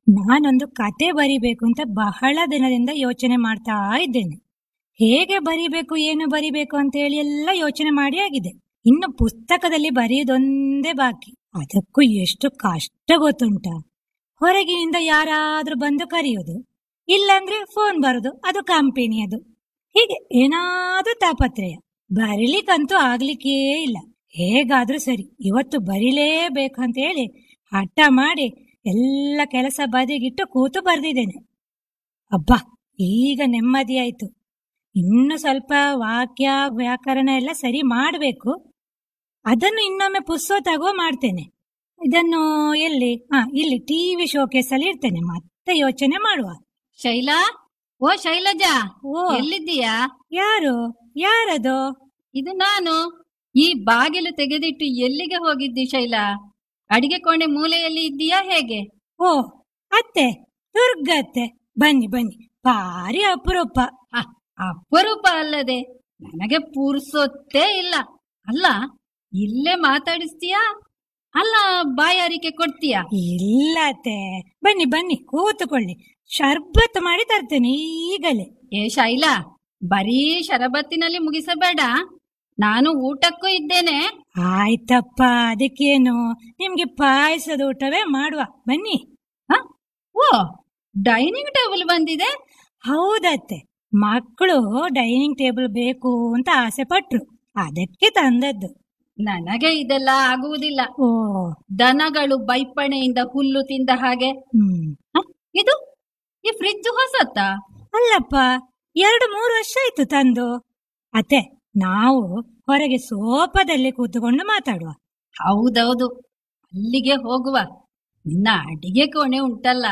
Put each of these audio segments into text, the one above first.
ನಾನೊಂದು ಕತೆ ಬರಿಬೇಕು ಅಂತ ಬಹಳ ದಿನದಿಂದ ಯೋಚನೆ ಮಾಡ್ತಾ ಇದ್ದೇನೆ ಹೇಗೆ ಬರಿಬೇಕು ಏನು ಬರಿಬೇಕು ಅಂತ ಹೇಳಿ ಎಲ್ಲ ಯೋಚನೆ ಮಾಡಿ ಆಗಿದೆ ಇನ್ನು ಪುಸ್ತಕದಲ್ಲಿ ಬರೆಯುವುದೊಂದೇ ಬಾಕಿ ಅದಕ್ಕೂ ಎಷ್ಟು ಕಷ್ಟ ಗೊತ್ತುಂಟ ಹೊರಗಿನಿಂದ ಯಾರಾದ್ರೂ ಬಂದು ಕರೆಯೋದು ಇಲ್ಲಾಂದ್ರೆ ಫೋನ್ ಬರೋದು ಅದು ಕಂಪನಿಯದು ಹೀಗೆ ಏನಾದ್ರೂ ತಾಪತ್ರಯ ಬರಿಲಿಕ್ಕಂತೂ ಆಗ್ಲಿಕ್ಕೇ ಇಲ್ಲ ಹೇಗಾದ್ರೂ ಸರಿ ಇವತ್ತು ಬರಿಲೇಬೇಕಂತ ಹೇಳಿ ಹಠ ಮಾಡಿ ಎಲ್ಲ ಕೆಲಸ ಬದಿಗಿಟ್ಟು ಕೂತು ಬರ್ದಿದ್ದೇನೆ ಅಬ್ಬಾ ಈಗ ನೆಮ್ಮದಿ ಆಯ್ತು ಇನ್ನು ಸ್ವಲ್ಪ ವಾಕ್ಯ ವ್ಯಾಕರಣ ಎಲ್ಲ ಸರಿ ಮಾಡಬೇಕು ಅದನ್ನು ಇನ್ನೊಮ್ಮೆ ಪುಸ್ತಕವೋ ಮಾಡ್ತೇನೆ ಇದನ್ನು ಎಲ್ಲಿ ಹಾ ಇಲ್ಲಿ ಟಿವಿ ಶೋಕೇಸ್ ಅಲ್ಲಿ ಇರ್ತೇನೆ ಮತ್ತೆ ಯೋಚನೆ ಮಾಡುವ ಶೈಲಾ ಓ ಶೈಲಜಾ ಓ ಎಲ್ಲಿದ್ದೀಯಾ ಯಾರು ಯಾರದು ಇದು ನಾನು ಈ ಬಾಗಿಲು ತೆಗೆದಿಟ್ಟು ಎಲ್ಲಿಗೆ ಹೋಗಿದ್ದಿ ಶೈಲಾ ಅಡಿಗೆ ಕೋಣೆ ಮೂಲೆಯಲ್ಲಿ ಇದ್ದೀಯಾ ಹೇಗೆ ಓ ಅತ್ತೆ ದುರ್ಗತ್ತೆ ಬನ್ನಿ ಬನ್ನಿ ಭಾರಿ ಅಪರೂಪ ಹ, ಅಪರೂಪ ಅಲ್ಲದೆ ನನಗೆ ಪೂರ್ಸೊತ್ತೇ ಇಲ್ಲ ಅಲ್ಲ ಇಲ್ಲೇ ಮಾತಾಡಿಸ್ತೀಯಾ ಅಲ್ಲ ಬಾಯಾರಿಕೆ ಕೊಡ್ತೀಯಾ ಇಲ್ಲ ಅತ್ತೆ ಬನ್ನಿ ಬನ್ನಿ ಕೂತುಕೊಳ್ಳಿ ಶರ್ಬತ್ ಮಾಡಿ ತರ್ತೇನೆ ಈಗಲೇ ಏ ಶೈಲಾ ಬರೀ ಶರಬತ್ತಿನಲ್ಲಿ ಮುಗಿಸಬೇಡ ನಾನು ಊಟಕ್ಕೂ ಇದ್ದೇನೆ ಆಯ್ತಪ್ಪ ಅದಕ್ಕೇನು ನಿಮ್ಗೆ ಪಾಯಸದ ಊಟವೇ ಮಾಡುವ ಬನ್ನಿ ಹ? ಓ ಡೈನಿಂಗ್ ಟೇಬಲ್ ಬಂದಿದೆ ಹೌದತ್ತೆ ಮಕ್ಕಳು ಡೈನಿಂಗ್ ಟೇಬಲ್ ಬೇಕು ಅಂತ ಆಸೆ ಪಟ್ರು ಅದಕ್ಕೆ ತಂದದ್ದು ನನಗೆ ಇದೆಲ್ಲ ಆಗುವುದಿಲ್ಲ ಓ ದನಗಳು ಬೈಪಣೆಯಿಂದ ಹುಲ್ಲು ತಿಂದ ಹಾಗೆ ಹ್ಮ್ ಹ? ಇದು ಈ ಫ್ರಿಜ್ ಹೊಸತ್ತಾ ಅಲ್ಲಪ್ಪ ಎರಡು ಮೂರು ವರ್ಷ ಆಯ್ತು ತಂದು ಅತ್ತೆ ನಾವು ಹೊರಗೆ ಸೋಫಾದಲ್ಲಿ ಕೂತುಕೊಂಡು ಮಾತಾಡುವ ಹೌದೌದು ಅಲ್ಲಿಗೆ ಹೋಗುವ ನಿನ್ನ ಅಡಿಗೆ ಕೋಣೆ ಉಂಟಲ್ಲ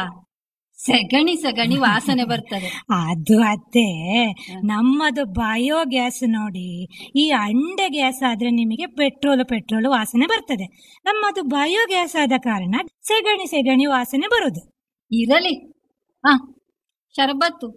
ಸೆಗಣಿ ಸೆಗಣಿ ವಾಸನೆ ಬರ್ತದೆ ಅದು ಅತ್ತೆ ನಮ್ಮದು ಬಯೋಗ್ಯಾಸ್ ನೋಡಿ ಈ ಅಂಡೆ ಗ್ಯಾಸ್ ಆದ್ರೆ ನಿಮಗೆ ಪೆಟ್ರೋಲ್ ಪೆಟ್ರೋಲ್ ವಾಸನೆ ಬರ್ತದೆ ನಮ್ಮದು ಬಯೋಗ್ಯಾಸ್ ಆದ ಕಾರಣ ಸೆಗಣಿ ಸೆಗಣಿ ವಾಸನೆ ಬರುದು ಇರಲಿ ಹ ಶರಬತ್ತು